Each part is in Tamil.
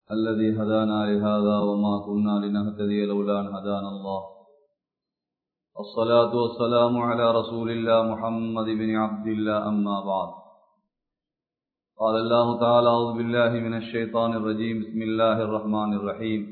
الذي هدانا لهذا وما كنا لنهتدي لولا أن هدانا الله الصلاة والسلام على رسول الله محمد بن عبد الله أما بعد قال الله تعالى أعوذ بالله من الشيطان الرجيم بسم الله الرحمن الرحيم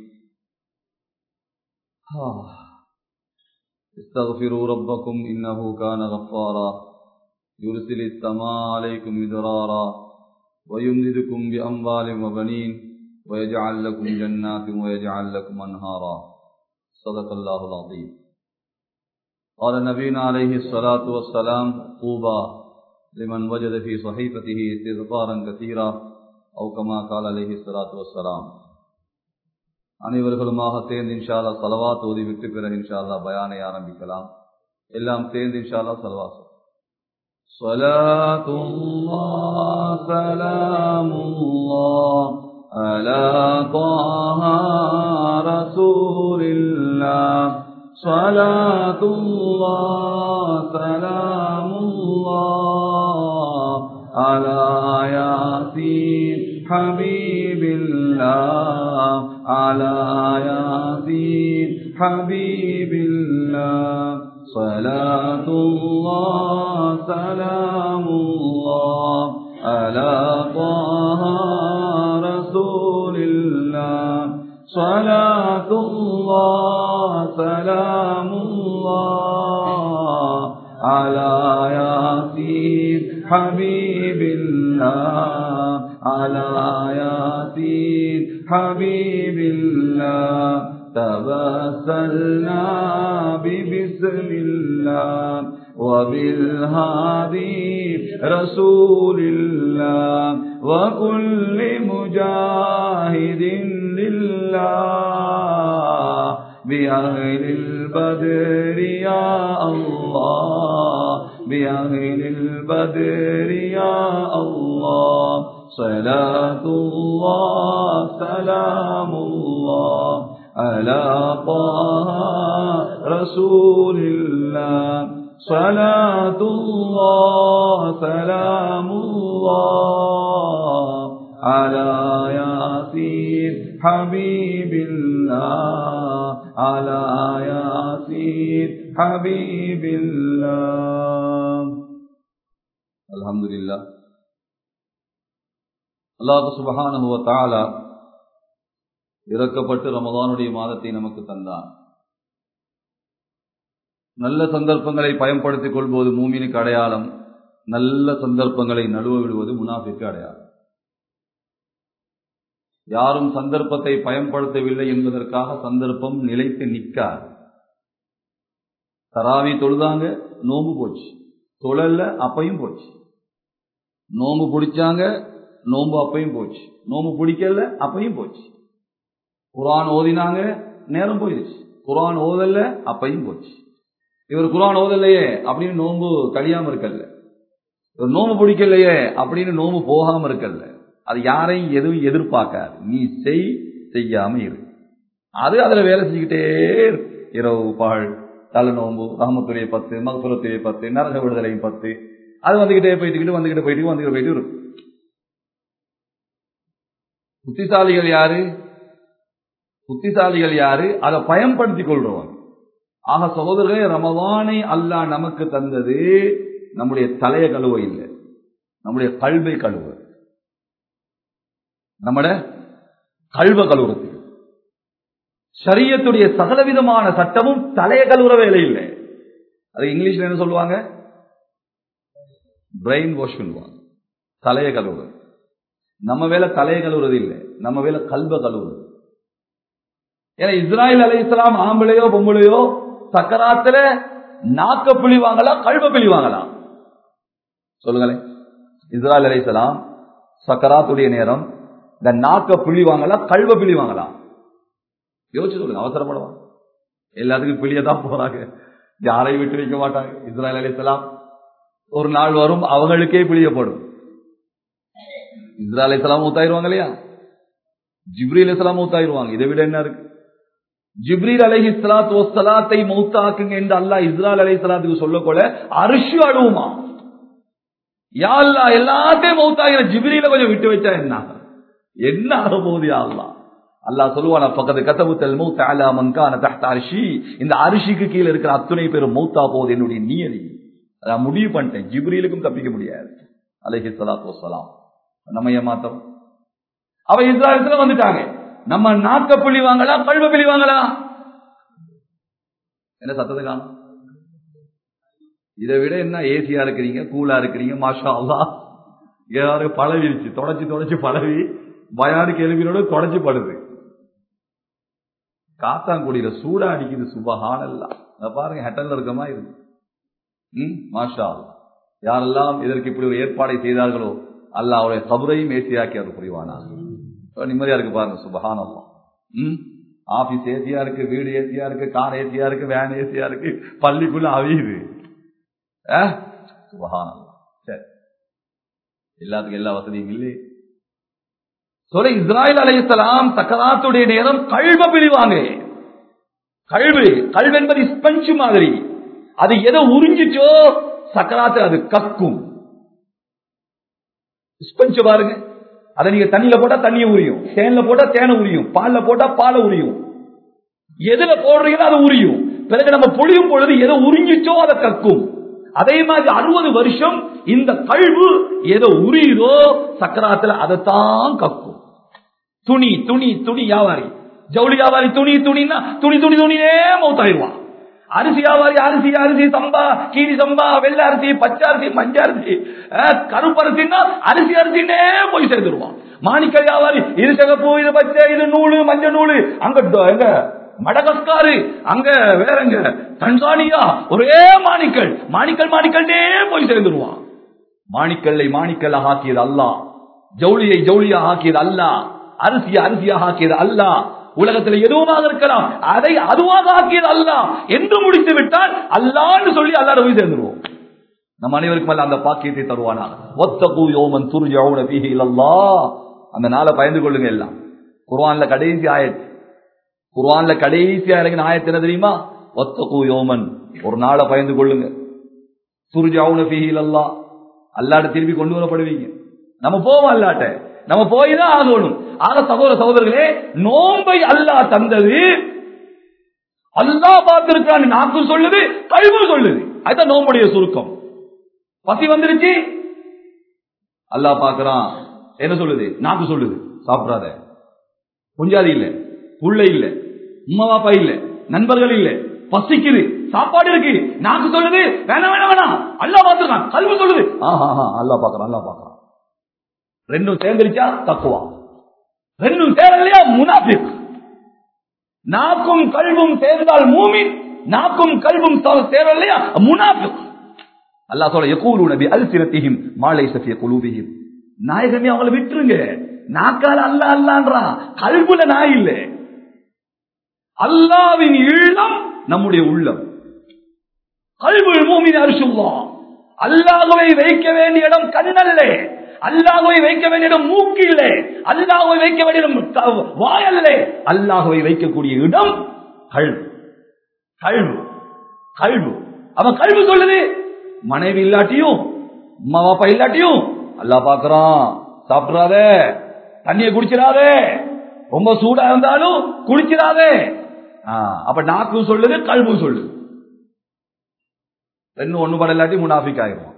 استغفروا ربكم إنه كان غفارا يرسل السماء عليكم مدرارا ويمددكم بأموال وبنين ويجعل لكم جنات ويجعل لكم أنهارا صدق الله العظيم قال نبينا عليه الصلاة والسلام طوبى لمن وجد في صحيفته استغفارا كثيرا أو كما قال عليه الصلاة والسلام அனைவர்களுமாக சேர்ந்து இன்ஷால்லா சலவாத் ஓதி விட்டு பிறகு இன்ஷால்லா பயானை ஆரம்பிக்கலாம் எல்லாம் சேர்ந்து இன்ஷால்லா சலவாசம் صلاة الله سلام الله على طه رسول الله صلاة الله سلام الله على ياسين حبيب الله على ياسين حبيب الله صلاة الله سلام الله على طه رسول الله صلاة الله سلام الله على ياسين حبيب الله على ياسين حبيب الله تبسلنا ببسم الله وبالهادي رسول الله وكل مجاهد لله بأهل البدر يا الله بأهل البدر يا الله صلاة الله سلام الله على طه رسول الله صلاة الله سلام الله على ياسين حبيب الله على ياسين حبيب الله الحمد لله அல்லாஹ் சுபஹானஹு வ தஆலா இறக்கப்பட்டு ரமதானுடைய மாதத்தை நமக்கு தந்தான் நல்ல சந்தர்ப்பங்களை பயன்படுத்திக் கொள்வது மூமினுக்கு அடையாளம் நல்ல சந்தர்ப்பங்களை நழுவ விடுவது முனாஃபிற்கு அடையாளம் யாரும் சந்தர்ப்பத்தை பயன்படுத்தவில்லை என்பதற்காக சந்தர்ப்பம் நிலைத்து நிற்காது தராவி தொழுதாங்க நோம்பு போச்சு தொழல்ல அப்பையும் போச்சு நோம்பு பிடிச்சாங்க நோம்பு அப்பையும் போச்சு நோம்பு பிடிக்கல அப்பையும் போச்சு குரான் ஓதினாங்க நேரம் போயிடுச்சு குரான் ஓதல்ல அப்பையும் போச்சு இவர் குரான் ஓதல்லையே அப்படின்னு நோம்பு கழியாம இருக்கல்ல இவர் நோம்பு பிடிக்கலையே அப்படின்னு நோம்பு போகாம இருக்கல்ல அது யாரையும் எதுவும் எதிர்பார்க்காது நீ செய் செய்யாம இரு அது அதுல வேலை செஞ்சுக்கிட்டே இரவு பகல் தலை நோம்பு ரஹமத்துடைய பத்து மகசுரத்துடைய பத்து நரக விடுதலையும் பத்து அது வந்துகிட்டே போயிட்டு வந்துகிட்டு போயிட்டு வந்துகிட்டு போயிட்டு இருக்கும் புத்திசாலிகள் யாரு புத்திசாலிகள் யாரு அதை பயன்படுத்திக் கொள்றவங்க ஆக சகோதரர்களே ரமவானை அல்லாஹ் நமக்கு தந்தது நம்முடைய தலைய கழுவ இல்லை நம்முடைய கல்வை கழுவ நம்மட கல்வ கழுவுறது சரியத்துடைய சகலவிதமான சட்டமும் தலைய கழுவுற வேலை இல்லை அது இங்கிலீஷ்ல என்ன சொல்லுவாங்க பிரெயின் வாஷ் பண்ணுவாங்க தலைய கழுவுறது நம்ம வேலை தலைய கழுவுறது இல்லை நம்ம வேலை கல்வ கழுவுறது ஏன்னா இஸ்ராயல் அலை இஸ்லாம் ஆம்பளையோ பொம்பளையோ சக்கராத்துல நாக்க பிழிவாங்களா கல்வ பிழிவாங்களா சொல்லுங்களேன் இஸ்ராயல் அலை இஸ்லாம் சக்கராத்துடைய நேரம் இந்த நாக்க பிழிவாங்களா கல்வ பிழிவாங்களா யோசிச்சு சொல்லுங்க அவசரப்படுவாங்க எல்லாத்துக்கும் பிழியதான் போறாங்க யாரையும் விட்டு வைக்க மாட்டாங்க இஸ்ராயல் அலை இஸ்லாம் ஒரு நாள் வரும் அவங்களுக்கே பிழியப்படும் இஸ்ராயல் இஸ்லாம் ஊத்தாயிருவாங்க இல்லையா ஜிப்ரீல் இஸ்லாம் மூத்தாயிருவாங்க இதை விட என்ன இருக்கு ஜிப்ரீல் அலஹி சலாத் சலாத்தை மௌத்தாக்குங்க என்று அல்லாஹ் இஸ்ரால் அலை சலாத்துக்கு சொல்லக்கூட அரிசி அழுவுமா யா அல்லா எல்லாத்தையும் மௌத்தாகிற ஜிப்ரீல கொஞ்சம் விட்டு வச்சா என்ன என்ன ஆக போகுது யா அல்லா அல்லாஹ் சொல்லுவான பக்கத்து கதவுத்தல் மௌத் அலா மங்கான தஹ்த அரிசி இந்த அரிசிக்கு கீழே இருக்கிற அத்துணை பேரும் மௌத்தா போகுது என்னுடைய நியதி அதான் முடிவு பண்ணிட்டேன் ஜிப்ரீலுக்கும் தப்பிக்க முடியாது அலைஹி ஸலாத்து வஸ்ஸலாம் நம்ம ஏமாத்தம் அவ இஸ்ராயல்ல வந்துட்டாங்க நம்ம நாக்க புள்ளி வாங்கலாம் கல்வ புள்ளி வாங்கலாம் என்ன சத்தத்தை காணும் இதை விட என்ன ஏசியா இருக்கிறீங்க கூலா இருக்கிறீங்க மாஷா அல்லா யாரு பழவிருச்சு தொடச்சி தொடச்சி பழவி பயானுக்கு எலும்பினோட தொடச்சி படுது காத்தாங்குடியில சூடா அடிக்குது சுபஹானல்லா அதை பாருங்க ஹெட்டல்ல இருக்க மாதிரி இருக்கு ம் மாஷா அல்லா யாரெல்லாம் இதற்கு இப்படி ஒரு ஏற்பாடை செய்தார்களோ அல்லாஹ் அவருடைய கபரையும் ஏசியாக்கி அவர் புரிவானார் நிம்மதியா இருக்கு பாருங்க சுபஹானல்லா ம் ஆபீஸ் ஏசியா இருக்கு வீடு ஏசியா இருக்கு கார் ஏசியா இருக்கு வேன் ஏசியா இருக்கு பள்ளிக்குள்ள அவியுது சுபஹானல்லா சரி எல்லாத்துக்கும் எல்லா வசதியும் இல்லை சொல்ல இஸ்ராயல் அலையலாம் சக்கராத்துடைய நேரம் கல்வ பிழிவாங்க கல்வு கல்வு என்பது ஸ்பஞ்சு மாதிரி அது எதை உறிஞ்சிச்சோ சக்கராத்து அது கக்கும் ஸ்பஞ்சு பாருங்க அதை நீங்க தண்ணியில போட்டா தண்ணியை உரியும் தேன்ல போட்டா தேனை உரியும் பால்ல போட்டா பாலை உரியும் எதுல போடுறீங்களோ அது உரியும் பிறகு நம்ம பொழியும் பொழுது எதை உறிஞ்சிச்சோ அதை கக்கும் அதே மாதிரி அறுபது வருஷம் இந்த கழிவு எதை உரியுதோ சக்கராத்துல அதைத்தான் கக்கும் துணி துணி துணி வியாபாரி ஜவுளி வியாபாரி துணி துணின்னா துணி துணி துணியே மௌத்தாயிருவான் அரிசி வியாபாரி அரிசி அரிசி சம்பா கீரி சம்பா வெள்ளை அரிசி பச்சை அரிசி மஞ்ச அரிசி கருப்பரிசின்னா அரிசி அரிசின்னே போய் சேர்ந்துருவான் மாணிக்க வியாபாரி இது சிகப்பு இது பச்சை இது நூலு மஞ்சள் நூலு அங்க எங்க மடகஸ்காரு அங்க வேறங்க தன்சானியா ஒரே மாணிக்கல் மாணிக்கல் மாணிக்கல்னே போய் சேர்ந்துருவான் மாணிக்கல்லை மாணிக்கல்ல ஆக்கியது அல்லா ஜவுளியை ஜவுளியா ஆக்கியது அல்லா அரிசியை அரிசியாக ஆக்கியது அல்லா உலகத்தில் எதுவுமாக இருக்கலாம் அதை அதுவாக ஆக்கியது அல்ல என்று முடித்து விட்டால் அல்லான்னு சொல்லி அல்லாட போய் சேர்ந்துருவோம் நம் அனைவருக்கும் அல்ல அந்த பாக்கியத்தை தருவானா ஒத்தகு யோமன் துருஜவுன பிஹி இல்லல்லா அந்த நாளை பயந்து கொள்ளுங்க எல்லாம் குர்ஆன்ல கடைசி ஆயத் குர்ஆன்ல கடைசி இறங்கின ஆயத்து என்ன தெரியுமா ஒத்தகு யோமன் ஒரு நாளை பயந்து கொள்ளுங்க துருஜவுன பிஹி இல்லல்லா அல்லாட திருப்பி கொண்டு வரப்படுவீங்க நம்ம போவோம் அல்லாட்ட நம்ம போய் தான் ஆகணும் ஆக சகோதர சகோதரர்களே நோன்பை அல்லாஹ் தந்தது அல்லாஹ் பார்த்திருக்கான்னு நாக்கு சொல்லுது கழிவு சொல்லுது அதுதான் நோம்புடைய சுருக்கம் பசி வந்துருச்சு அல்லாஹ் பார்க்கறான் என்ன சொல்லுது நாக்கு சொல்லுது சாப்பிடாத குஞ்சாதி இல்ல புள்ள இல்ல உம்மா பாப்பா இல்ல நண்பர்கள் இல்ல பசிக்குது சாப்பாடு இருக்கு நாக்கு சொல்லுது வேணாம் வேணாம் வேணாம் அல்லாஹ் பார்த்திருக்கான் கல்வி சொல்லுது ஆஹா அல்லாஹ் பார்க்கறான் அல்லாஹ் பார்க்கறான் ரெண்டும் சேர்ந்துருச்சா தக்குவா ரெண்டும் சேரலையா முனாபிக் நாக்கும் கல்வும் சேர்ந்தால் மூமின் நாக்கும் கல்வும் சேரலையா முனாபிக் அல்லாஹ் சொல்ல யகூலு நபி அல்சிரத்திஹிம் மாலை சஃபிய குலூபிஹிம் நாயகமே அவங்கள விட்டுருங்க நாக்கால அல்ல அல்லான்றா கல்புல நாய் இல்ல அல்லாவின் இல்லம் நம்முடைய உள்ளம் கல்புல் மூமின் அரிசுல்லா அல்லாஹுவை வைக்க வேண்டிய இடம் கண்ணல்லே அல்லாஹுவை வைக்க வேண்டிய இடம் மூக்கில்லை அல்லாஹுவை வைக்க வேண்டிய இடம் வாயல்லே அல்லாஹுவை வைக்கக்கூடிய இடம் கல்வு கல்வு கல்வு அவன் கல்வு சொல்லுது மனைவி இல்லாட்டியும் அம்மா பாப்பா இல்லாட்டியும் அல்லா பாக்குறான் சாப்பிடாதே தண்ணியை குடிச்சிடாதே ரொம்ப சூடா இருந்தாலும் குடிச்சிடாதே அப்ப நாக்கும் சொல்லுது கல்வும் சொல்லுது ரெண்டும் ஒண்ணு படம் இல்லாட்டி முனாஃபிக் ஆயிரும்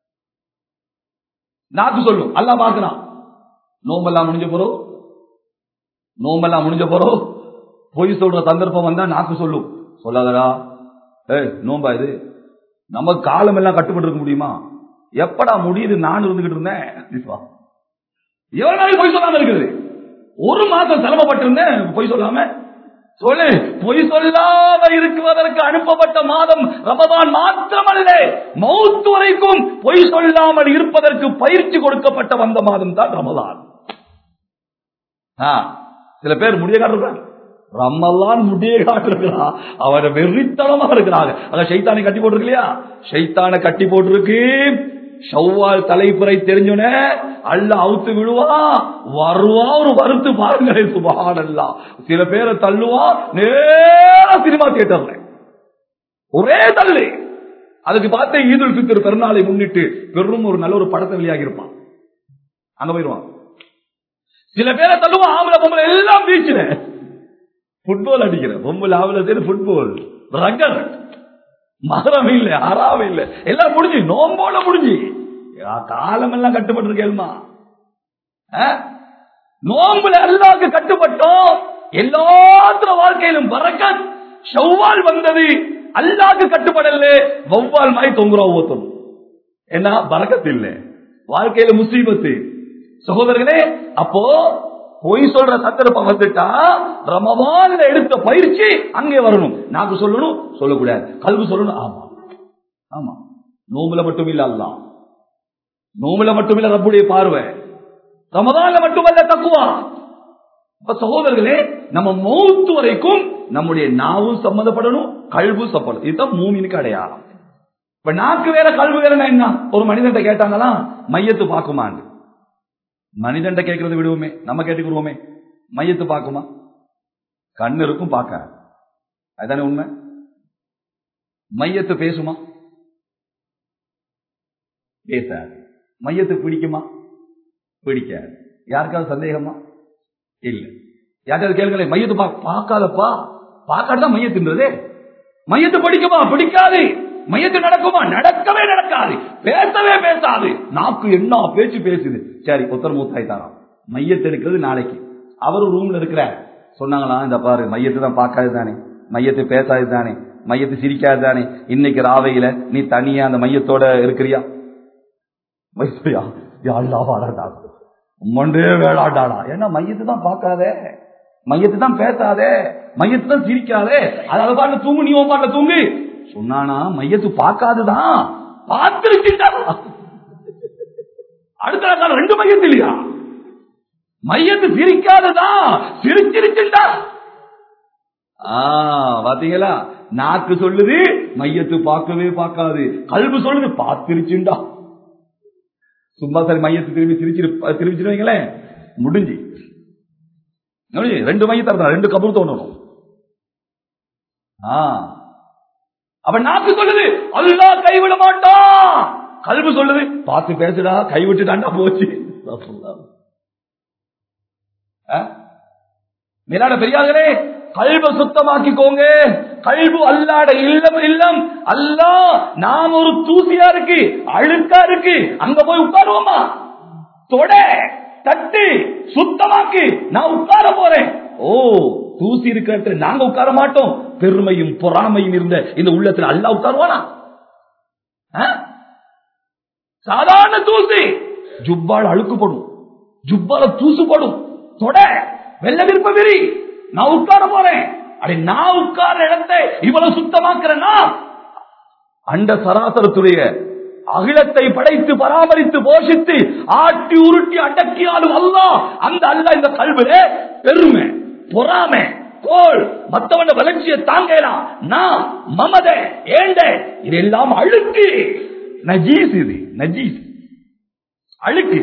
நாக்கு சொல்லும் அல்லா பாக்குறான் நோம்பெல்லாம் முடிஞ்ச போறோம் நோம்பெல்லாம் முடிஞ்ச போறோம் பொய் சொல்ற சந்தர்ப்பம் வந்தா நாக்கு சொல்லும் சொல்லாதடா ஏய் நோம்பா இது நம்ம காலம் எல்லாம் கட்டுப்பட்டு இருக்க முடியுமா எப்படா முடியுது நான் இருந்துகிட்டு இருந்தேன் எவ்வளவு நாள் பொய் சொல்லாம இருக்குது ஒரு மாசம் சிரமப்பட்டிருந்தேன் பொய் சொல்லாம சொல்லு பொய் சொல்லாம இருக்குவதற்கு அனுப்பப்பட்ட மாதம் ரமதான் மாத்திரமல்ல மௌத்து வரைக்கும் பொய் சொல்லாமல் இருப்பதற்கு பயிற்சி கொடுக்கப்பட்ட வந்த மாதம் தான் ரமதான் சில பேர் முடிய காட்டுறாங்க ரம்மல்லான் முடிய காட்டிருக்கிறா அவரை வெறித்தனமா இருக்கிறாங்க அத சைத்தானை கட்டி போட்டிருக்கு இல்லையா சைத்தானை கட்டி போட்டிருக்கு ஷவ்வால் தலைப்புரை தெரிஞ்சுன அல்ல அவுத்து விழுவா வருவா ஒரு வருத்து பாருங்களேன் சுபஹானல்லா சில பேரை தள்ளுவா நேரா சினிமா தியேட்டர்ல ஒரே தள்ளு அதுக்கு பார்த்து ஈதுல் பித்தர் பெருநாளை முன்னிட்டு பெரும் ஒரு நல்ல ஒரு படத்தை வெளியாகி இருப்பான் அங்க போயிருவான் சில பேரை தள்ளுவோம் ஆம்பளை பொம்பளை எல்லாம் பீச்சில் ஃபுட்பால் அடிக்கிற பொம்பளை ஆம்பளை சேர்ந்து ஃபுட்பால் ரகர் மகரம் இல்ல அறாவ இல்ல எல்லாம் முடிஞ்சு நோம்போட முடிஞ்சு காலம் எல்லாம் கட்டுப்பட்டு இருக்கேல்மா நோம்புல அல்லாக்கு கட்டுப்பட்டோம் எல்லாத்திர வாழ்க்கையிலும் பறக்க செவ்வால் வந்தது அல்லாக்கு கட்டுப்படல வௌவால் மாதிரி தொங்குறோம் ஒவ்வொருத்தரும் என்ன பறக்கத்து இல்ல வாழ்க்கையில முசீபத்து சகோதரர்களே அப்போ பொய் சொல்ற சந்தர்ப்பம் வந்துட்டா ரமவான்ல எடுத்த பயிற்சி அங்கே வரணும் நாக்கு சொல்லணும் சொல்லக்கூடாது கல்வி சொல்லணும் ஆமா ஆமா நோம்புல மட்டும் இல்ல அல்ல நோம்புல மட்டும் இல்ல ரப்புடைய பார்வை ரமதான்ல மட்டுமல்ல தக்குவா அப்ப சகோதரர்களே நம்ம மௌத்து வரைக்கும் நம்முடைய நாவும் சம்மந்தப்படணும் கல்வும் சப்படணும் இதுதான் மூமினுக்கு அடையாளம் இப்ப நாக்கு வேற கல்வி வேற என்ன ஒரு மனிதன் கேட்டாங்களா மையத்து பாக்குமான்னு மனிதன் கேட்கறது விடுவோமே நம்ம கேட்டுக்கிடுவோமே மையத்து பார்க்குமா கண்ணு இருக்கும் பார்க்க அதுதானே உண்மை மையத்து பேசுமா பேசாது மையத்து பிடிக்குமா பிடிக்காது யாருக்காவது சந்தேகமா இல்ல யாருக்காவது கேளுங்களேன் மையத்து பார்க்காதப்பா பார்க்காதான் மையத்துன்றது மையத்து பிடிக்குமா பிடிக்காது மையத்து நடக்குமா நடக்கவே நடக்காது பேசவே பேசாது நாக்கு என்ன பேச்சு பேசுது சரி ஒத்தர் மூத்தாய்த்தாராம் மையத்தை எடுக்கிறது நாளைக்கு அவரு ரூம்ல இருக்கிற சொன்னாங்களா இந்த பாரு மையத்தை தான் பார்க்காது தானே மையத்தை பேசாது தானே மையத்தை சிரிக்காது தானே இன்னைக்கு ராவையில நீ தனியா அந்த மையத்தோட இருக்கிறியா வயசுயா யாழ்லா வாடாடா மண்டே வேளாடாடா ஏன்னா மையத்தை தான் பார்க்காதே மையத்தை தான் பேசாதே மையத்தை தான் சிரிக்காதே அதாவது பாட்டு தூங்கு நீ பாட்டுல தூங்கு சொன்னானா மையத்து பார்க்காதுதான் பார்த்திருக்கின்றா அடுத்த காலம் ரெண்டு மையத்து இல்லையா மையத்து சிரிக்காததான் சிரிச்சிருக்கின்றா பாத்தீங்களா நாக்கு சொல்லுது மையத்து பார்க்கவே பார்க்காது கல்வி சொல்லுது பார்த்திருச்சுண்டா சும்மா சரி மையத்து திரும்பி சிரிச்சிரு திரும்பிச்சிருவீங்களேன் முடிஞ்சு ரெண்டு மையத்தை இருந்தா ரெண்டு கபூர் தோணணும் அப்ப நாக்கு சொல்லுது அல்லா கைவிட மாட்டான் கல்வி சொல்லுது பார்த்து பேசுடா கைவிட்டுட்டாண்டா போச்சு மேலாட பெரியார்களே கல்வ சுத்தமாக்கிக்கோங்க கல்வு அல்லாட இல்லம் இல்லம் அல்லா நாம் ஒரு தூசியா இருக்கு அழுக்கா இருக்கு அங்க போய் உட்காருவோமா தொட தட்டு சுத்தமாக்கு நான் உட்கார போறேன் ஓ தூசி இருக்கிற நாங்க உட்கார மாட்டோம் பெருமையும் பொறாமையும் இருந்த இந்த உள்ளத்துல அல்லா உட்காருவானா சாதாரண தூசி ஜுப்பால் அழுக்குப்படும் ஜுப்பால தூசுப்படும் தொட வெள்ள விருப்ப விரி நான் உட்கார போறேன் அடி நான் உட்கார இடத்தை இவ்வளவு சுத்தமாக்குறேன்னா அண்ட சராசரத்துடைய அகிலத்தை படைத்து பராமரித்து போஷித்து ஆட்டி உருட்டி அடக்கியாலும் அல்ல அந்த அல்ல இந்த கல்விலே பெருமை பொறாமை கோல் மத்தவன வளர்ச்சியை தாங்கலாம் நான் மமத ஏண்ட இதெல்லாம் அழுக்கு நஜீஸ் இது நஜீஸ் அழுக்கு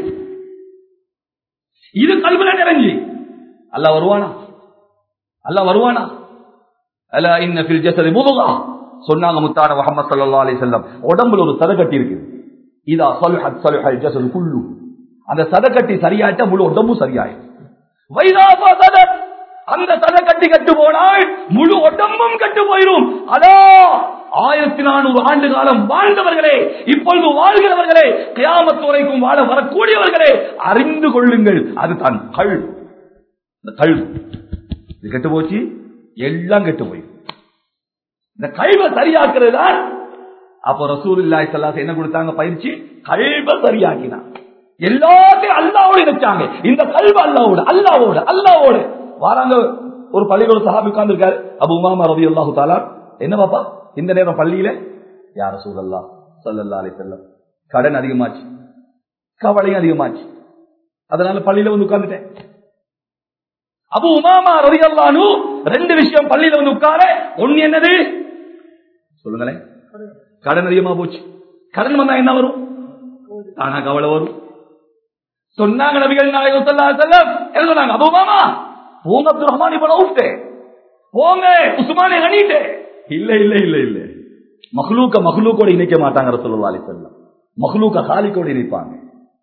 இது கல்வில நிறைஞ்சி அல்ல வருவானா அல்ல வருவானா அல்ல இன்னில் ஜசதி முதுகா சொன்னாங்க முத்தான முகமது சல்லா அலி செல்லம் உடம்புல ஒரு சதக்கட்டி இருக்கு இதா சலுஹத் சலுஹல் ஜசது குள்ளு அந்த சதக்கட்டி சரியாயிட்டா முழு உடம்பும் சரியாயிடும் வைதாபா சதத் அந்த சதக்கட்டி கட்டு போனால் முழு உடம்பும் கட்டு போயிடும் அதோ ஆயிரத்தி நானூறு ஆண்டு காலம் வாழ்ந்தவர்களே இப்பொழுது வாழ்கிறவர்களே கியாமத்து வரைக்கும் வாழ வரக்கூடியவர்களே அறிந்து கொள்ளுங்கள் அது தான் கல் இந்த கல் இது கெட்டு போச்சு எல்லாம் கெட்டு போய் இந்த கல்வை சரியாக்குறது தான் அப்போ ரசூல் இல்லாய் சல்லாஸ் என்ன கொடுத்தாங்க பயிற்சி கல்வை சரியாக்கினான் எல்லாத்தையும் அல்லாவோட இணைச்சாங்க இந்த கல்வி அல்லாவோட அல்லாவோட அல்லாவோட வாராங்க ஒரு பள்ளிக்கூட சஹாபி உட்கார்ந்துருக்காரு அபு உமாமா ரவி அல்லாஹு தாலா என்ன பாப்பா இந்த நேரம் பள்ளியில யார சூழல்லா சொல்லல்லா அலை செல்லம் கடன் அதிகமாச்சு கவலையும் அதிகமாச்சு அதனால பள்ளியில வந்து உட்கார்ந்துட்டேன் அபு உமாமா ரவி அல்லானு ரெண்டு விஷயம் பள்ளியில வந்து உட்கார ஒண்ணு என்னது சொல்லுங்களேன் கடன் அதிகமா போச்சு கடன் வந்தா என்ன வரும் தானா கவலை வரும் சொன்னாங்க நபிகள் நாயகம் ஸல்லல்லாஹு அலைஹி வஸல்லம் என்ன சொன்னாங்க அபூ உமாமா போங்க அப்துல் ரஹ்மான் இப்னு அவுஃப் போங்க உஸ்மானே கனிட்டே இல்ல இல்ல இல்ல இல்ல மஹ்லூக்க மஹ்லூக்கோட இணைக்க மாட்டாங்க ரசூலுல்லாஹி அலைஹி வஸல்லம் மஹ்லூக்க காலிக்கோட இணைப்பாங்க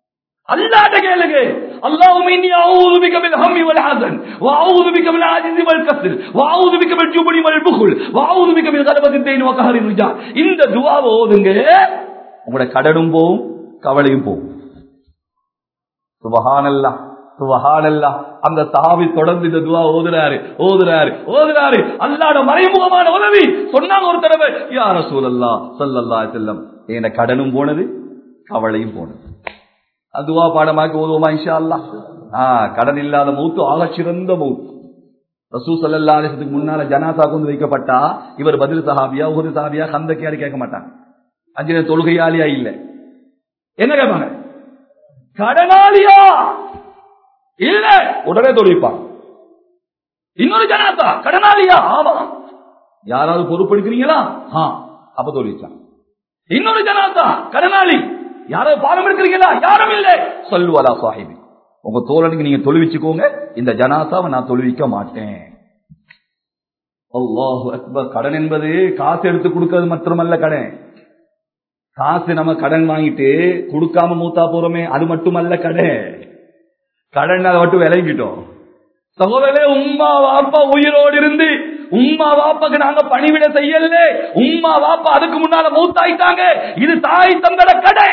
அல்லாட்ட கேளுங்க اللهم اني اعوذ بك من الهم والحزن واعوذ بك من العجز والكسل واعوذ بك من الجبن والبخل واعوذ بك من غلبة الدين وقهر الرجال இந்த துஆவை ஓதுங்க உங்களுடைய கடனும் போகும் கவலையும் போகும் சுபஹானல்லாஹ் சுபஹானல்லாஹ் அந்த சஹாபி தொடர்ந்து இந்த துவா ஓதுறாரு ஓதுறாரு ஓதுறாரு அல்லாஹ்ட மறைமுகமான உதவி சொன்னாங்க ஒரு தடவை யா ரசூலல்லாஹ் ஸல்லல்லாஹு அலைஹி வஸல்லம் என கடனும் போனது கவலையும் போனது அதுவா பாடமாக்கி ஓதுவோமா இன்ஷா அல்லாஹ் ஆ கடன் இல்லாத மௌத்து ஆக சிறந்த மௌத்து ரசூ சல்லா அலிசத்துக்கு முன்னால ஜனாசா கொண்டு வைக்கப்பட்டா இவர் பதில் சஹாபியா உகது சஹாபியா கந்தக்கியாரு கேட்க மாட்டாங்க அஞ்சு தொழுகையாளியா இல்ல என்ன கேட்பாங்க கடனாளியா இல்ல உடனே தொழிப்பாங்க இன்னொரு ஜனாசா கடனாளியா ஆமா யாராவது பொறுப்பெடுக்கிறீங்களா ஆ அப்ப தொழிச்சாங்க இன்னொரு ஜனாசா கடனாளி யாராவது பாடம் எடுக்கிறீங்களா யாரும் இல்லை சொல்லுவலா சாஹிபி உங்க தோழனுக்கு நீங்க தொழுவிச்சுக்கோங்க இந்த ஜனாசாவை நான் தொழுவிக்க மாட்டேன் அல்லாஹு அக்பர் கடன் என்பது காசு எடுத்து கொடுக்கிறது மட்டுமல்ல கடன் காசு நம்ம கடன் வாங்கிட்டு கொடுக்காம மூத்தா போறோமே அது மட்டுமல்ல கடன் கடன் அதை மட்டும் விளங்கிட்டோம் சகோதரே உம்மா வாப்பா உயிரோடு இருந்து உம்மா வாப்பாக்கு நாங்க பணிவிட செய்யல உம்மா வாப்பா அதுக்கு முன்னால மூத்தாயிட்டாங்க இது தாய் தந்தட கடை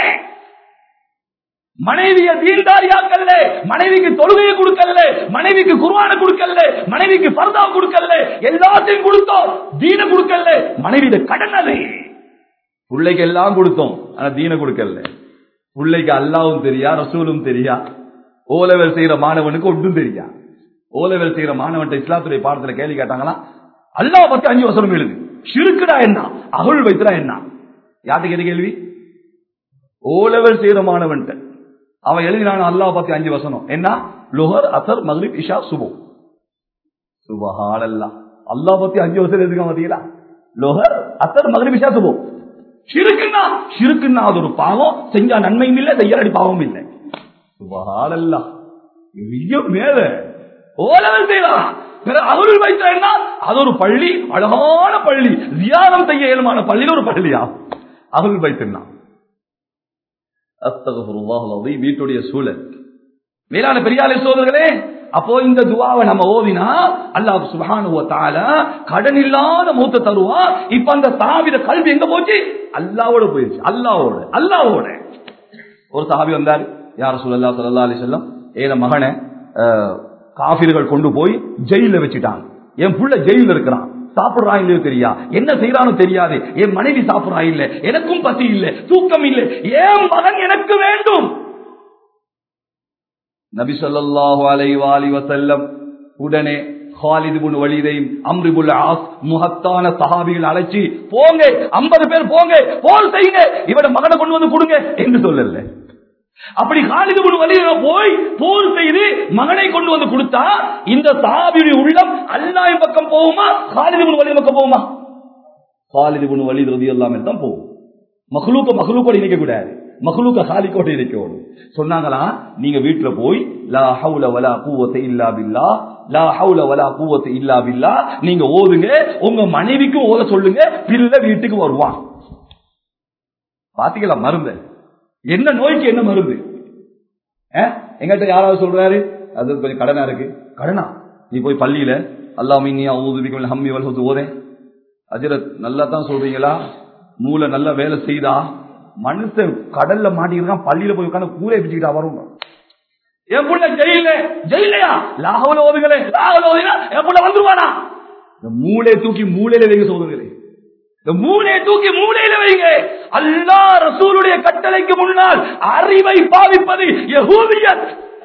மனைவிய தீண்டாரியாக்கல்ல மனைவிக்கு தொழுகையை கொடுக்கல மனைவிக்கு குர்வான கொடுக்கல மனைவிக்கு பர்தா கொடுக்கல எல்லாத்தையும் கொடுத்தோம் தீன கொடுக்கல மனைவியிட கடன் அது பிள்ளைக்கு எல்லாம் கொடுத்தோம் ஆனா தீன கொடுக்கல பிள்ளைக்கு அல்லாவும் தெரியா ரசூலும் தெரியா ஓலவல் செய்யற மாணவனுக்கு ஒன்றும் தெரியா ஓலவல் செய்யற மாணவன் இஸ்லாத்துடைய பாடத்துல கேள்வி கேட்டாங்களா அல்லாஹ் பத்தி அஞ்சு வசனம் எழுது சிறுக்குடா என்ன அகுள் வைத்தா என்ன யார்கிட்ட கேட்ட கேள்வி ஓலவல் செய்யற மாணவன் அவன் எழுதினான் அல்லாஹ் பத்தி அஞ்சு வசனம் என்ன லுஹர் அசர் மகரிப் இஷா சுபோ சுபஹானல்லா அல்லாஹ் பத்தி அஞ்சு வசனம் எழுதுங்க பாத்தீங்களா லுஹர் அசர் மகரிப் இஷா சுபோ சிறுக்குன்னா சிறுக்குன்னா அது ஒரு பாவம் செஞ்சா நன்மையும் இல்லை செய்யறடி பாவமும் இல்லை சுபஹானல்லா பெரிய மேல ஓலவல் செய்யலாம் அருள் வைத்தா அது ஒரு பள்ளி அழகான பள்ளி தியானம் செய்ய இயலுமான பள்ளியில் ஒரு பள்ளியா அருள் வைத்திருந்தான் வீட்டுடைய சூழல் மேலான பெரியாலை சோதர்களே அப்போ இந்த துவாவை நம்ம ஓதினா அல்லாஹ் சுபானுவத்தால கடன் இல்லாத மூத்த தருவா இப்ப அந்த தாவித கல்வி எங்க போச்சு அல்லாவோட போயிருச்சு அல்லாவோட அல்லாவோட ஒரு சாபி வந்தார் யார் சொல்லல்லா சொல்லா அலி சொல்லம் ஏன மகனை காபிர்கள் கொண்டு போய் ஜெயில வச்சுட்டாங்க என் புள்ள ஜெயில இருக்கிறான் சாப்பிடுறான் இல்லையோ தெரியா என்ன செய்யறானோ தெரியாது என் மனைவி சாப்பிடுறா இல்ல எனக்கும் பசி இல்ல தூக்கம் இல்ல ஏன் மகன் எனக்கு வேண்டும் நபி சொல்லாஹு அலை வாலி வசல்லம் உடனே ஹாலிதுபுன் வலிதையும் அம்ரிபுல் ஆஸ் முகத்தான சஹாபிகள் அழைச்சி போங்க ஐம்பது பேர் போங்க போல் செய்யுங்க இவட மகனை கொண்டு வந்து கொடுங்க என்று சொல்லல அப்படி காலிது வழியில போய் போர் செய்து மகனை கொண்டு வந்து கொடுத்தா இந்த சாபியுடைய உள்ளம் அல்லாஹ் பக்கம் போகுமா காலிது வழி பக்கம் போகுமா காலிது வழி ரதி எல்லாமே தான் போகும் மகளுக்க மகளுக்கோட இணைக்க கூடாது மகளுக்க காலிக்கோட இணைக்கணும் சொன்னாங்களா நீங்க வீட்டுல போய் லா ஹவுல வலா கூவத்தை இல்லா பில்லா லா ஹவுல வலா கூவத்தை இல்லா பில்லா நீங்க ஓதுங்க உங்க மனைவிக்கும் ஓத சொல்லுங்க பிள்ளை வீட்டுக்கு வருவான் பாத்தீங்களா மருந்து என்ன நோய்க்கு என்ன மருந்து எங்கிட்ட யாராவது சொல்றாரு அது கொஞ்சம் கடனா இருக்கு கடனா நீ போய் பள்ளியில அல்லாமினியா ஊதுவிக்கும் ஹம்மி வல்ஹது ஓதே அஜரத் நல்லா தான் சொல்றீங்களா மூளை நல்லா வேலை செய்தா மனுஷன் கடல்ல மாட்டிருக்கான் பள்ளியில போய் உட்காந்து கூரை பிச்சுக்கிட்டா வரும் என் புள்ள ஜெயில ஜெயிலையா லாகவல ஓதுங்களே லாகவல ஓதுனா என் புள்ள வந்துருவானா இந்த மூளை தூக்கி மூளையில வைங்க சொல்லுங்களே இந்த மூளையை தூக்கி மூளையில வைங்க அல்லா ரசூலுடைய கட்டளைக்கு முன்னால் அறிவை பாவிப்பது யகூதியத்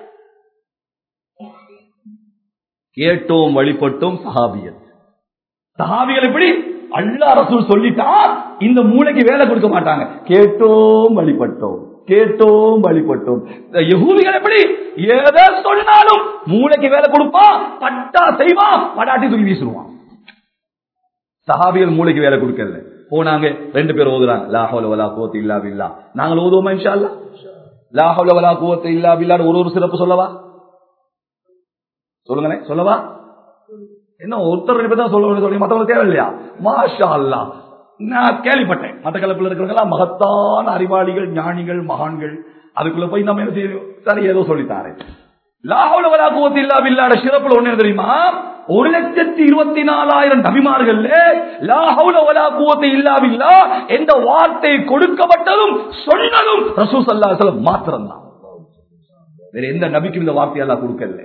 கேட்டோம் வழிபட்டோம் சஹாபியத் சஹாபிகள் எப்படி அல்லா ரசூல் சொல்லிட்டா இந்த மூளைக்கு வேலை கொடுக்க மாட்டாங்க கேட்டோம் வழிபட்டோம் கேட்டோம் வழிபட்டோம் யகூதிகள் எப்படி எதை சொன்னாலும் மூளைக்கு வேலை கொடுப்பான் பட்டா செய்வான் படாட்டி தூக்கி வீசுவான் சஹாபிகள் மூளைக்கு வேலை கொடுக்கல போனாங்க ரெண்டு பேர் ஓதுறாங்க லாஹோல வலா கூவத்து இல்லா பில்லா நாங்கள் ஓதுவோமா இன்ஷா அல்லா லாஹோல வலா கூவத்து இல்லா பில்லான்னு ஒரு ஒரு சிறப்பு சொல்லவா சொல்லுங்களேன் சொல்லவா என்ன ஒருத்தர் ரெண்டு பேர் தான் சொல்ல சொல்லி மத்தவங்க தேவையில்லையா மாஷா அல்லா நான் கேள்விப்பட்டேன் மத்த கலப்பில் இருக்கிறவங்க மகத்தான அறிவாளிகள் ஞானிகள் மகான்கள் அதுக்குள்ள போய் நம்ம என்ன செய்யணும் சரி ஏதோ சொல்லித்தாரு லாஹவுல வலா குவத்தி இல்லா பில்லாட சிறப்புல ஒண்ணு என்ன தெரியுமா ஒரு லட்சத்தி இருபத்தி நாலாயிரம் நபிமார்கள் லாஹவுல வலா குவத்தி இல்லா பில்லா என்ற வார்த்தை கொடுக்கப்பட்டதும் சொன்னதும் ரசூ சல்லா மாத்திரம் தான் வேற எந்த நபிக்கும் இந்த வார்த்தை எல்லாம் கொடுக்கல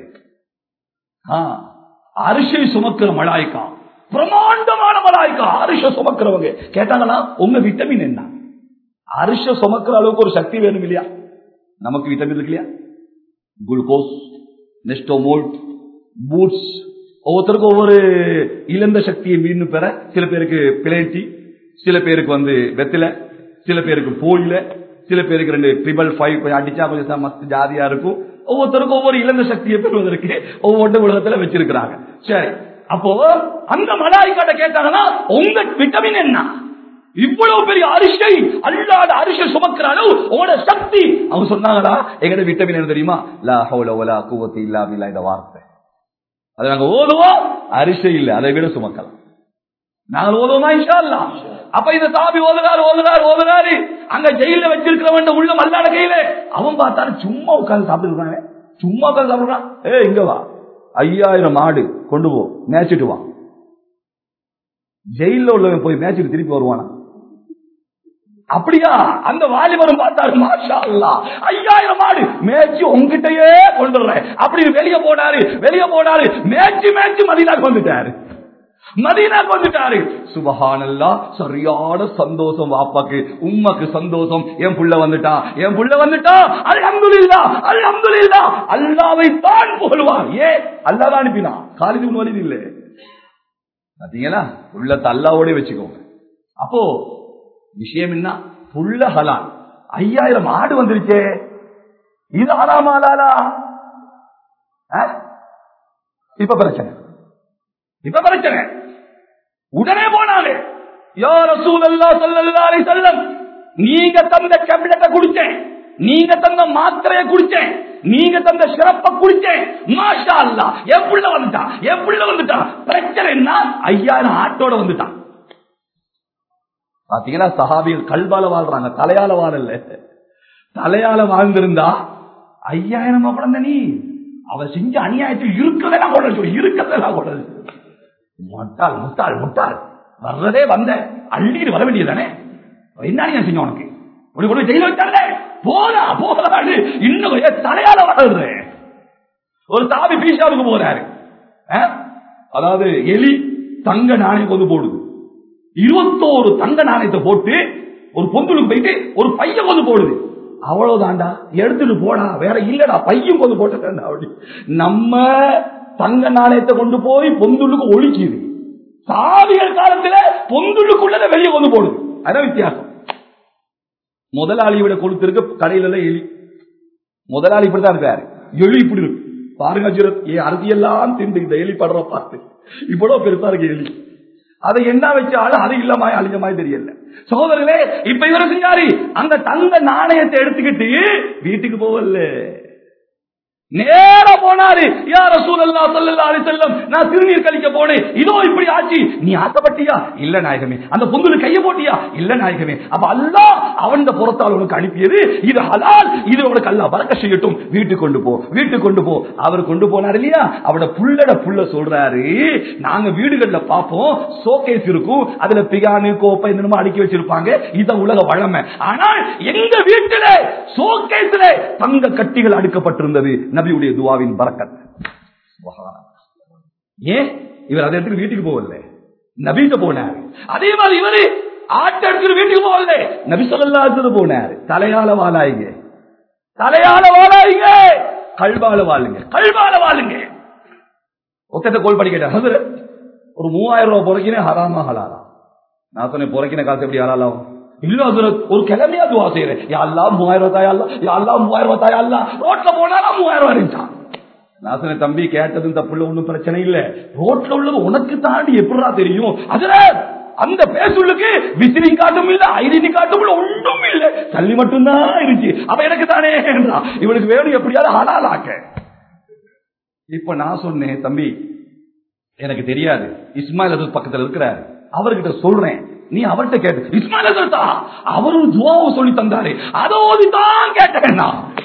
அரிசை சுமக்கிற மலாய்க்கா பிரமாண்டமான மலாய்க்கா அரிச சுமக்கிறவங்க கேட்டாங்களா உங்க விட்டமின் என்ன அரிச சுமக்கிற அளவுக்கு ஒரு சக்தி வேணும் இல்லையா நமக்கு விட்டமின் இருக்கு இல்லையா குளுக்கோஸ் நெஸ்டோமோல்ட் பூட்ஸ் ஒவ்வொருத்தருக்கும் ஒவ்வொரு இழந்த சக்தியை மீண்டும் பெற சில பேருக்கு பிளேட்டி சில பேருக்கு வந்து வெத்தில சில பேருக்கு போயில சில பேருக்கு ரெண்டு ட்ரிபிள் ஃபைவ் கொஞ்சம் அடிச்சா கொஞ்சம் மஸ்து ஜாதியா இருக்கும் ஒவ்வொருத்தருக்கும் ஒவ்வொரு இழந்த சக்தியை பெறுவதற்கு ஒவ்வொரு உலகத்துல வச்சிருக்கிறாங்க சரி அப்போ அந்த மலாய்க்காட்ட கேட்டாங்கன்னா உங்க விட்டமின் என்ன இவ்வளவு பெரிய அரிசை அல்லாத அரிசை சுமக்கிற அளவு உங்களோட சக்தி அவங்க சொன்னாங்களா எங்கட விட்டமின் என்ன தெரியுமா லா ஹவுல வலா குவத்தி இல்லா பில்லா இந்த வார்த்தை அதை நாங்க ஓதுவோம் அரிசை இல்லை அதை விட சுமக்கலாம் நாங்கள் ஓதுவோமா இன்ஷா அல்லாஹ் அப்ப இந்த சாபி ஓதுறாரு ஓதுறாரு ஓதுறாரு அங்க ஜெயில வச்சிருக்கிறவன் உள்ள மல்லாட கையில அவன் பார்த்தாரு சும்மா உட்கார்ந்து சாப்பிட்டு சும்மா உட்கார்ந்து சாப்பிடுறான் ஏ இங்க வா ஐயாயிரம் ஆடு கொண்டு போ மேய்ச்சிட்டு வா ஜெயில உள்ளவன் போய் மேய்ச்சிட்டு திருப்பி வருவானா அப்படியா அந்த வாலிபரும் பார்த்தாரு மாஷா அல்லா ஐயாயிரம் ஆடு மேய்ச்சி உங்ககிட்டயே கொண்டுறேன் அப்படி வெளியே போனாரு வெளியே போனாரு மேய்ச்சி மேய்ச்சி மதினாக்கு வந்துட்டாரு மதீனாக்கு வந்துட்டாரு சுபஹானல்லா சரியான சந்தோஷம் வாப்பாக்கு உம்மக்கு சந்தோஷம் என் புள்ள வந்துட்டா என் புள்ள வந்துட்டா அல்ஹம்துலில்லா அல்ஹம்துலில்லா அல்லாவை தான் புகழ்வார் ஏ அல்லாஹ் தான் அனுப்பினா காலிது வலிது இல்ல பாத்தீங்களா உள்ளத்தை அல்லாவோட வச்சுக்கோங்க அப்போ விஷயம் என்ன புள்ள ஹலால் ஐயாயிரம் ஆடு வந்துருச்சே இது ஆலாமாலாலா இப்ப பிரச்சனை இப்ப பிரச்சனை உடனே போனாலே யார் சூழல்லா சொல்லல்லாரை செல்லம் நீங்க தந்த டேப்லெட்டை குடிச்சேன் நீங்க தந்த மாத்திரையை குடிச்சேன் நீங்க தந்த சிறப்ப குடிச்சேன் மாஷா அல்லா எப்படி வந்துட்டான் எப்படி வந்துட்டான் பிரச்சனை என்ன ஐயாயிரம் ஆட்டோட வந்துட்டான் பாத்தீங்கன்னா சஹாபிகள் கல்வால வாழ்றாங்க தலையால வாழல தலையால வாழ்ந்திருந்தா ஐயாயிரம் குழந்தை நீ அவ செஞ்ச அநியாயத்தில் இருக்கிறதெல்லாம் கொண்டு சொல்லி இருக்கிறதெல்லாம் கொண்டு முட்டாள் முட்டாள் முட்டாள் வர்றதே வந்த அள்ளிட்டு வர வேண்டியதானே என்ன நீ செஞ்ச உனக்கு ஒரு கொண்டு ஜெயில வச்சாலே போதா போதாடு இன்னும் தலையால வளர்ற ஒரு தாவி பீஷாவுக்கு போறாரு அதாவது எலி தங்க நாணயம் கொண்டு போடுது இருபத்தோரு தங்க நாணயத்தை போட்டு ஒரு பொந்துலுக்கு போயிட்டு ஒரு பையன் கொண்டு போடுது அவ்வளவுதான்டா எடுத்துட்டு போடா வேற இல்லடா பையன் கொண்டு போட்டா அப்படி நம்ம தங்க நாணயத்தை கொண்டு போய் பொந்துளுக்கு ஒழிக்குது சாவியல் காலத்துல பொந்துளுக்குள்ள வெளியே கொண்டு போடுது அதான் வித்தியாசம் முதலாளி விட கொடுத்திருக்க கடையில எல்லாம் எலி முதலாளி இப்படிதான் இருக்காரு எலி இப்படி இருக்கு பாருங்க அஜுரத் ஏ அறுதியெல்லாம் திண்டு இந்த எலி படுற பார்த்து இவ்வளவு பெருசா இருக்கு எலி அதை என்ன வச்சாலும் அது இல்லமாய் அழிஞ்சமாய் தெரியல சகோதரர்களே இப்ப இவரு செஞ்சாரு அந்த தங்க நாணயத்தை எடுத்துக்கிட்டு வீட்டுக்கு போவல்ல நேர போனாரு யார சூழல்லா சொல்லல்லா அலி செல்லம் நான் திருநீர் கழிக்க போனேன் இதோ இப்படி ஆச்சு நீ ஆசைப்பட்டியா இல்ல நாயகமே அந்த பொங்கலு கைய போட்டியா இல்ல நாயகமே அப்ப அல்லா அவன் புறத்தால் உனக்கு அனுப்பியது இது ஹலால் இது உனக்கு அல்லா பறக்க செய்யட்டும் வீட்டுக்கு கொண்டு போ வீட்டுக்கு கொண்டு போ அவர் கொண்டு போனார் இல்லையா அவட புள்ளட புள்ள சொல்றாரு நாங்க வீடுகள்ல பார்ப்போம் சோகேஸ் இருக்கும் அதுல பிகானு கோப்பை என்னமோ அடுக்கி வச்சிருப்பாங்க இத உலக வழமை ஆனால் எங்க வீட்டுல சோகேஸ்ல தங்க கட்டிகள் அடுக்கப்பட்டிருந்தது நபியுடைய துவாவின் பறக்கத் ஏன் இவர் அதை எடுத்து வீட்டுக்கு போகல நபிட்ட போனார் அதே மாதிரி இவரு ஆட்டை எடுத்து வீட்டுக்கு போகல நபி சொல்லலாத்தது போனார் தலையால வாழாயிங்க தலையால வாழாயிங்க கல்வால வாழுங்க கல்வால வாழுங்க ஒத்தத்தை கோல் பண்ணி கேட்டார் ஒரு மூவாயிரம் ரூபாய் பொறுக்கினே ஹராமா ஹலாரா நான் சொன்னேன் பொறுக்கின காசு எப்படி ஹலாலாம் இல்ல ஒரு கிழமையா துவா செய்யறேன் யாரெல்லாம் மூவாயிரம் ரூபாய் அல்ல யாரெல்லாம் மூவாயிரம் ரூபாய் அல்ல ரோட்ல போனாலும் மூவாயிரம் ரூபாய் இருந்துச்சான் நான் சொன்ன தம்பி கேட்டதும் தப்புல ஒண்ணும் பிரச்சனை இல்ல ரோட்ல உள்ளது உனக்கு தாண்டி எப்படா தெரியும் அதுல அந்த பேசுள்ளுக்கு விசிறி காட்டும் இல்ல ஐடி காட்டும் இல்ல ஒன்றும் இல்ல தள்ளி மட்டும்தான் இருந்துச்சு அப்ப எனக்கு தானே இவனுக்கு வேணும் எப்படியாவது ஹலாலாக்க இப்ப நான் சொன்னேன் தம்பி எனக்கு தெரியாது இஸ்மாயில் பக்கத்துல இருக்கிறாரு அவர்கிட்ட சொல்றேன் நீ அவர்கிட்ட கேட்டு இஸ்மாயில் அவரும் துவாவை சொல்லி தந்தாரு அதை ஓதிதான் கேட்டேன் நான்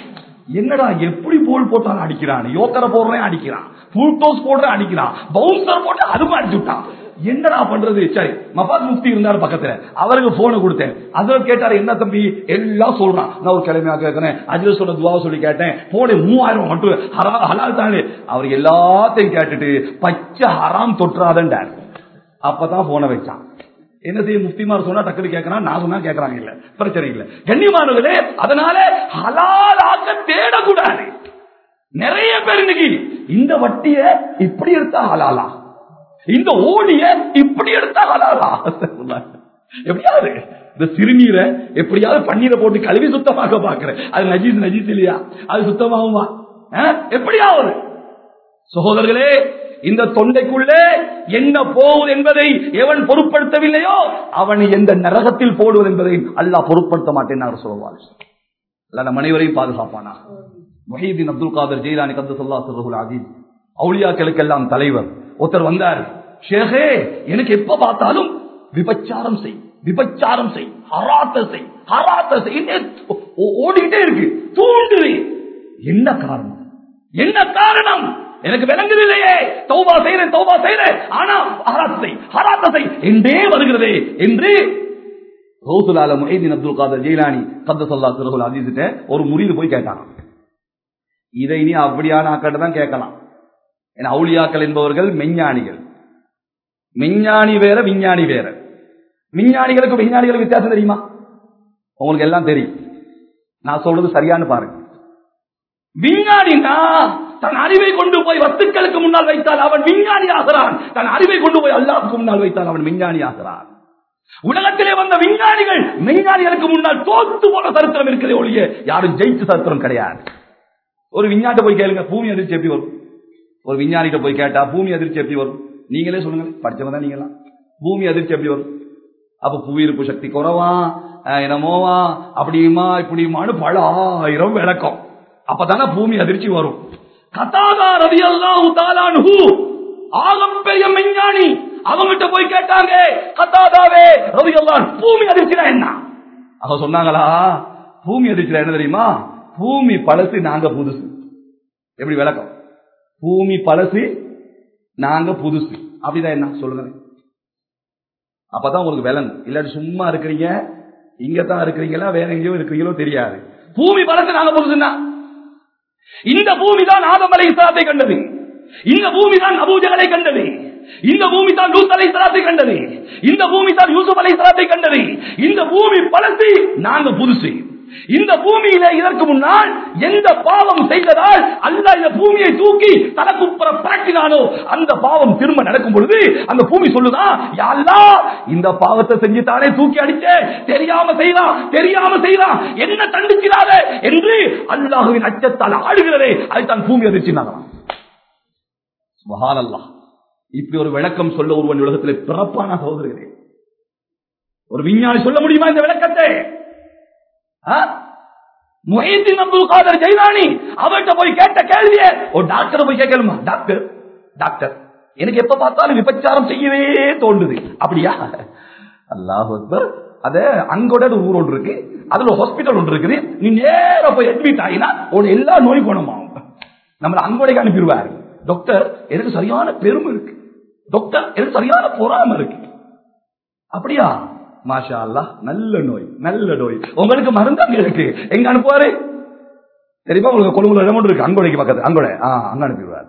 என்னடா எப்படி போல் போட்டாலும் அடிக்கிறான் யோக்கரை போடுறேன் அடிக்கிறான் ஃபுல் டோஸ் போடுறேன் அடிக்கிறான் பவுன்சர் போட்டு அதுவும் அடிச்சு விட்டான் என்னடா பண்றது சரி மபாத் முஃப்தி இருந்தாரு பக்கத்துல அவருக்கு போனை கொடுத்தேன் அதுல கேட்டாரு என்ன தம்பி எல்லாம் சொல்றான் நான் ஒரு கிழமையா கேட்கிறேன் அதுல சொன்ன துவா சொல்லி கேட்டேன் போனே மூவாயிரம் மட்டும் ஹரா- ஹலால் தானே அவர் எல்லாத்தையும் கேட்டுட்டு பச்சை ஹராம் தொற்றாதண்டார் அப்பதான் போனை வச்சான் என்ன செய்ய முஃப்திமார் சொன்னா டக்குனு கேட்கறான் நான் சொன்னா கேட்கறாங்க இல்ல பிரச்சனை இல்ல கண்ணியமானவர்களே அதனால ஹலாலாக்க தேடக்கூடாது நிறைய பேர் இன்னைக்கு இந்த வட்டிய இப்படி எடுத்தா ஹலாலா இந்த ஓடிய இப்படி எடுத்தா ஹலாலா எப்படியாவது இந்த சிறுநீரை எப்படியாவது பன்னீரை போட்டு கழுவி சுத்தமாக்க பாக்குறேன் அது நஜீஸ் நஜீஸ் இல்லையா அது சுத்தமாகுமா ஆ? எப்படியாவது சகோதரர்களே இந்த தொண்டைக்குள்ளே என்ன போகுது என்பதை எவன் பொருட்படுத்தவில்லையோ அவனை எந்த நரகத்தில் போடுவது என்பதை அல்லாஹ் பொருட்படுத்த மாட்டேன் சொல்லுவார் அல்ல நம் அனைவரையும் பாதுகாப்பானா மொஹீதீன் அப்துல் காதர் ஜெயிலானி கந்து சொல்லா சொல்லுல் அஜீஸ் அவுளியாக்களுக்கெல்லாம் தலைவர் ஒருத்தர் வந்தார் ஷேகே எனக்கு எப்ப பார்த்தாலும் விபச்சாரம் செய் விபச்சாரம் செய் ஹராத்த செய் ஹராத்த செய் என்ன ஓ- ஓடிக்கிட்டே இருக்கு தூண்டுது என்ன காரணம் என்ன காரணம் எனக்கு விளங்குதில்லையே தௌபா செய்றேன் தௌபா செய்றேன் ஆனா ஹராத்தை ஹராத்தை என்றே வருகிறதே என்று ரவுசுலால முஹைதீன் அப்துல் காதர் ஜெயிலானி கத்தசல்லா சிறுகுல் அஜீசிட்ட ஒரு முறிவு போய் கேட்டாங்க இதை நீ அப்படியான ஆக்கிட்ட தான் கேட்கலாம் ஏன்னா அவுளியாக்கள் என்பவர்கள் மெஞ்ஞானிகள் மெஞ்ஞானி வேற விஞ்ஞானி வேற விஞ்ஞானிகளுக்கு விஞ்ஞானிகளுக்கு வித்தியாசம் தெரியுமா உங்களுக்கு எல்லாம் தெரியும் நான் சொல்றது சரியான்னு பாருங்க விஞ்ஞானினா தன் அறிவை கொண்டு போய் வஸ்துக்களுக்கு முன்னால் வைத்தால் அவன் விஞ்ஞானி ஆகிறான் தன் அறிவை கொண்டு போய் அல்லாஹ்வுக்கு முன்னால் வைத்தால் அவன் விஞ்ஞானி ஆகிறான் உலகத்திலே வந்த விஞ்ஞானிகள் விஞ்ஞானிகளுக்கு முன்னால் தோத்து போன சரித்திரம் இருக்கிறதே ஒழிய யாரும் ஜெயிச்ச சரித்திரம் கிடையாது ஒரு விஞ்ஞானிட்ட போய் கேளுங்க பூமி அதிர்ச்சி எப்படி வரும் ஒரு விஞ்ஞானிகிட்ட போய் கேட்டா பூமி அதிர்ச்சி எப்படி வரும் நீங்களே சொல்லுங்க படிச்சவங்க தான் நீங்களா பூமி அதிர்ச்சி எப்படி வரும் அப்ப புவியிருப்பு சக்தி குறவா அஹ், என்னமோவா அப்படியுமா இப்படியுமான்னு பல ஆயிரம் விளக்கம் அப்பதானே பூமி அதிர்ச்சி வரும் கதாதா ரவி அல்லாஹு ஆகம் பெரிய மெஞ்ஞானி அவங்கிட்ட போய் கேட்டாங்க கத்தாதாவே ரவி அல்லாஹ் பூமி அதிர்ச்சினா என்ன அவ சொன்னாங்களா பூமி அதிர்ச்சினா என்ன தெரியுமா பூமி பழசு நாங்க புதுசு எப்படி விளக்கம் பூமி பழசு நாங்க புதுசு அப்படிதான் என்ன சொல்லுங்க அப்பதான் உங்களுக்கு விளங்கும் இல்லாட்டி சும்மா இருக்கிறீங்க இங்க தான் இருக்கிறீங்களா வேற எங்கேயோ இருக்கிறீங்களோ தெரியாது பூமி பழசு நாங்க புதுசுன்னா இந்த பூமி தான் ஆதம் அலை இஸ்லாத்தை கண்டது இந்த பூமி தான் அபூஜகளை கண்டது இந்த பூமி தான் லூத் அலை இஸ்லாத்தை கண்டது இந்த பூமி தான் யூசுப் அலை இஸ்லாத்தை கண்டது இந்த பூமி பழசு நாங்க புதுசு இந்த பூமியில இதற்கு முன்னால் எந்த பாவம் செய்ததால் அல்லாஹ் இந்த பூமியை தூக்கி தனக்குப்புற பரட்டினானோ அந்த பாவம் திரும்ப நடக்கும் பொழுது அந்த பூமி சொல்லுதா "யா அல்லாஹ் இந்த பாவத்தை செஞ்சு தானே தூக்கி அடிச்ச தெரியாம செய்யலாம் தெரியாம செய்யலாம் என்ன தண்டிக்கிறாத என்று அல்லாஹுவின் அச்சத்தால் ஆடுகிறதே அதுதான் பூமி அதிர்ச்சினாங்களாம் சுபஹானல்லாஹ் இப்படி ஒரு விளக்கம் சொல்ல ஒருவன் உலகத்தில் பிறப்பான சகோதரர்களே ஒரு விஞ்ஞானி சொல்ல முடியுமா இந்த விளக்கத்தை ஆ? முஹீத்தீன் அப்துல் காதர் ஜெயிலானி அவர்கிட்ட போய் கேட்ட கேள்வியே ஒரு டாக்டர் போய் கேட்கணுமா டாக்டர் டாக்டர் எனக்கு எப்ப பார்த்தாலும் விபச்சாரம் செய்யவே தோண்டுது அப்படியா அல்லாஹ் அக்பர் அத அங்கோட ஒரு ஊர் ஒன்று இருக்கு அதுல ஹாஸ்பிட்டல் ஒன்று இருக்குது நீ நேரா போய் அட்மிட் ஆகினா உன் எல்லா நோய் குணமாகும் நம்மள அங்கோடைக்கு அனுப்பிடுவார் டாக்டர் எனக்கு சரியான பெருமை இருக்கு டாக்டர் எனக்கு சரியான பொறாம இருக்கு அப்படியா மாஷா அல்லாஹ் நல்ல நோய் நல்ல நோய் உங்களுக்கு மருந்து அங்க இருக்கு எங்க அனுப்புவாரு தெரியுமா உங்களுக்கு கொழும்புல இடம் ஒன்று இருக்கு அங்கோடைக்கு பக்கத்து அங்கோடை ஆ அங்க அனுப்பிடுவார்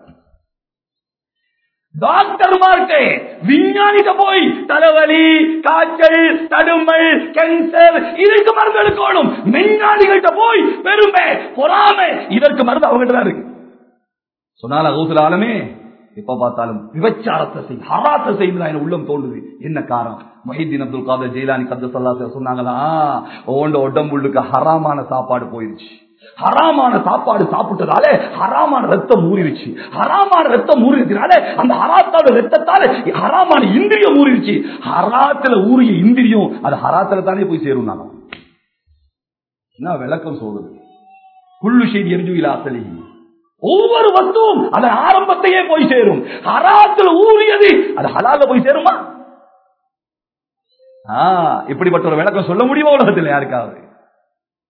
டாக்டர்மார்க்கு விஞ்ஞானிட்ட போய் தலைவலி காய்ச்சல் தடுமல் கேன்சர் இதற்கு மருந்து எடுக்கணும் விஞ்ஞானிகள்கிட்ட போய் பெருமை பொறாமை இதற்கு மருந்து அவங்ககிட்ட தான் இருக்கு சொன்னால கௌசல ஆலமே எப்ப பார்த்தாலும் விபச்சாரத்தை செய் ஹராத்தை செய்து என் உள்ளம் தோன்றுது என்ன காரணம் மொஹிதீன் அப்துல் காதர் ஜெயிலானி கத்த சொல்லா சொன்னாங்களா ஓண்ட உடம்புள்ளுக்கு ஹராமான சாப்பாடு போயிருச்சு ஹராமான சாப்பாடு சாப்பிட்டதால ஹராமான ரத்தம் ஊறிடுச்சு ஹராமான ரத்தம் ஊறிடுச்சுனால அந்த ஹராத்தோட ரத்தத்தால ஹராமான இந்திரியம் ஊறிடுச்சு ஹராத்துல ஊறிய இந்திரியம் அது ஹராத்துல தானே போய் சேரும் நாங்க என்ன விளக்கம் சொல்றது புல்லு செய்தி எரிஞ்சு இலாசலி ஒவ்வொரு வஸ்துவும் அதன் ஆரம்பத்தையே போய் சேரும் ஹராத்துல ஊறியது அது ஹலால போய் சேருமா ஆ, இப்படிப்பட்ட ஒரு விளக்கம் சொல்ல முடியுமா உலகத்தில் யாருக்காவது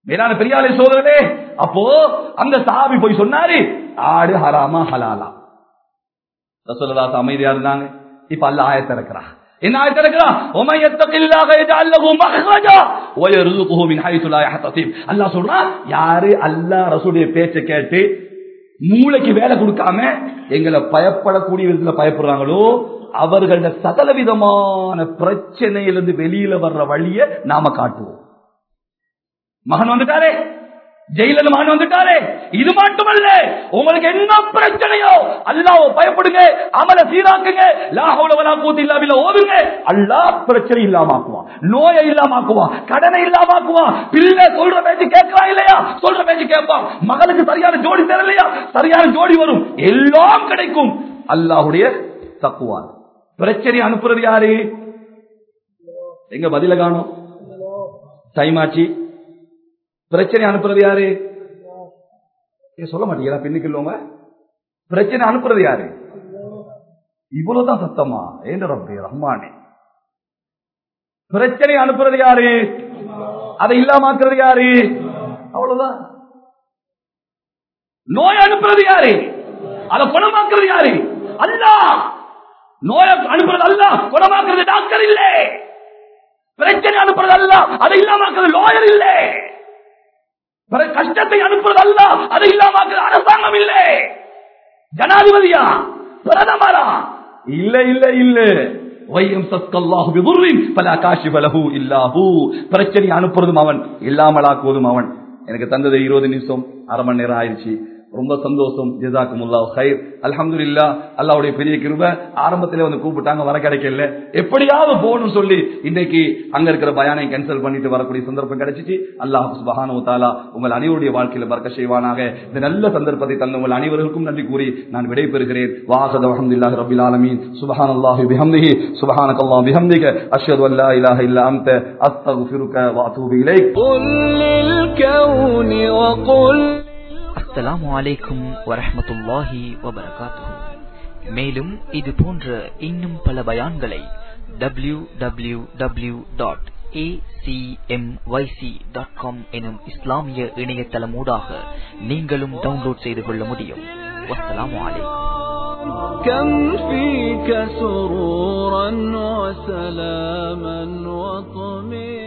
மேலான பெரியாலை சோதரே அப்போ அந்த சஹாபி போய் சொன்னாரு ஆடு ஹராமா ஹலாலா ரசூலுல்லாஹ் அமைதியா இருந்தாங்க இப்ப அல்லாஹ் ஆயத்தை இருக்கிறா என்ன ஆயத்தை இருக்கிறா உமை யத்தகில்லாஹ யஜஅல் லஹு மஹ்ரஜா வ யர்ஸுகுஹு மின் ஹைது லா யஹ்தசிப் அல்லாஹ் சொல்றான் யாரு அல்லாஹ் ரசூலுடைய பேச்சை கேட்டு மூளைக்கு வேலை கொடுக்காம எங்களை பயப்படக்கூடிய விதத்துல பயப்படுறாங்களோ அவர்கள சகல விதமான பிரச்சனையிலிருந்து வெளியில வர்ற வழியை நாம காட்டுவோம் மகன் வந்துட்டாரே ஜெயிலில் மகன் வந்துட்டாரே இது மட்டுமல்ல உங்களுக்கு என்ன பிரச்சனையோ அல்லாஹ் பயப்படுங்க அமல சீராக்குங்க லாஹவுல வலா கூத்து இல்லாம ஓதுங்க அல்லாஹ் பிரச்சனை இல்லாம ஆக்குவான் நோயை இல்லாம ஆக்குவான் கடனை இல்லாம ஆக்குவான் பிள்ளை சொல்ற பேச்சு கேட்கலாம் இல்லையா சொல்ற பேச்சு கேட்பான் மகளுக்கு சரியான ஜோடி தரலையா சரியான ஜோடி வரும் எல்லாம் கிடைக்கும் அல்லாஹுடைய தக்குவா பிரச்சனை அனுப்புறது யாரு எங்க பதில காணும் டைம் ஆச்சு பிரச்சனை அனுப்புறது யாரு ஏன் சொல்ல மாட்டீங்களா பின்னுக்கு இல்லவங்க பிரச்சனை அனுப்புறது யாரு இவ்வளவுதான் சத்தமா ஏன் ரப்பே ரஹ்மானே பிரச்சனை அனுப்புறது யாரு அதை இல்லாமாக்குறது யாரு அவ்வளவுதான் நோய் அனுப்புறது யாரு அதை குணமாக்குறது யாரு அல்லா நோயை அனுப்புறது அல்ல குணமாக்குறது டாக்டர் இல்லை பிரச்சனை அனுப்புறது அல்ல அதை இல்லாமாக்குறது லோயர் இல்லை பிற- கஷ்டத்தை அனுப்புறது அல்ல அதை இல்லாமாக்குறது அரசாங்கம் இல்லை ஜனாதிபதியா பிரதமரா இல்ல இல்ல இல்ல வையம் சத்கல்லாஹு பிதுர்ரின் பல காஷிஃப லஹு இல்லாஹு பிரச்சனை அனுப்புறதும் அவன் இல்லாமலாக்குவதும் அவன் எனக்கு தந்தது இருபது நிமிஷம் அரை மணி நேரம் ஆயிடுச்சு ரொம்ப சந்தோஷம் ஜிசாக்குமுல்லா ஹைர் அல்ஹம்துலில்லா அல்லாவுடைய பெரிய கிருப ஆரம்பத்திலே வந்து கூப்பிட்டாங்க வர கிடைக்கல எப்படியாவது போகணும்னு சொல்லி இன்னைக்கு அங்க இருக்கிற பயானை கேன்சல் பண்ணிட்டு வரக்கூடிய சந்தர்ப்பம் கிடைச்சிச்சு அல்லாஹ் சுபஹானஹு தஆலா உங்கள் அனைவருடைய வாழ்க்கையில பறக்க செய்வானாக இந்த நல்ல சந்தர்ப்பத்தை தந்த உங்கள் அனைவருக்கும் நன்றி கூறி நான் விடைபெறுகிறேன் வாஹத அல்ஹம்துலில்லாஹி ரப்பில் ஆலமீன் சுப்ஹானல்லாஹி பிஹம்திஹி சுப்ஹானக்கல்லாஹு பிஹம்திக அஷ்ஹது அன் லா இலாஹ இல்லா அன்த அஸ்தக்ஃபிருக வ அத்தூபு இலைக் قل للكون وقل அஸ்ஸலாமு அலைக்கும் வரஹ்மத்துல்லாஹி வபரகாத்துஹு மேலும் இது போன்ற இன்னும் பல பயான்களை டபிள்யூ டபிள்யூ டபிள்யூ டாட் எனும் இஸ்லாமிய இணையதளமூடாக நீங்களும் டவுன்லோட் செய்து கொள்ள முடியும் வஸ்ஸலாமு அலைக்கும் كم فيك سرورا وسلاما وطمئنا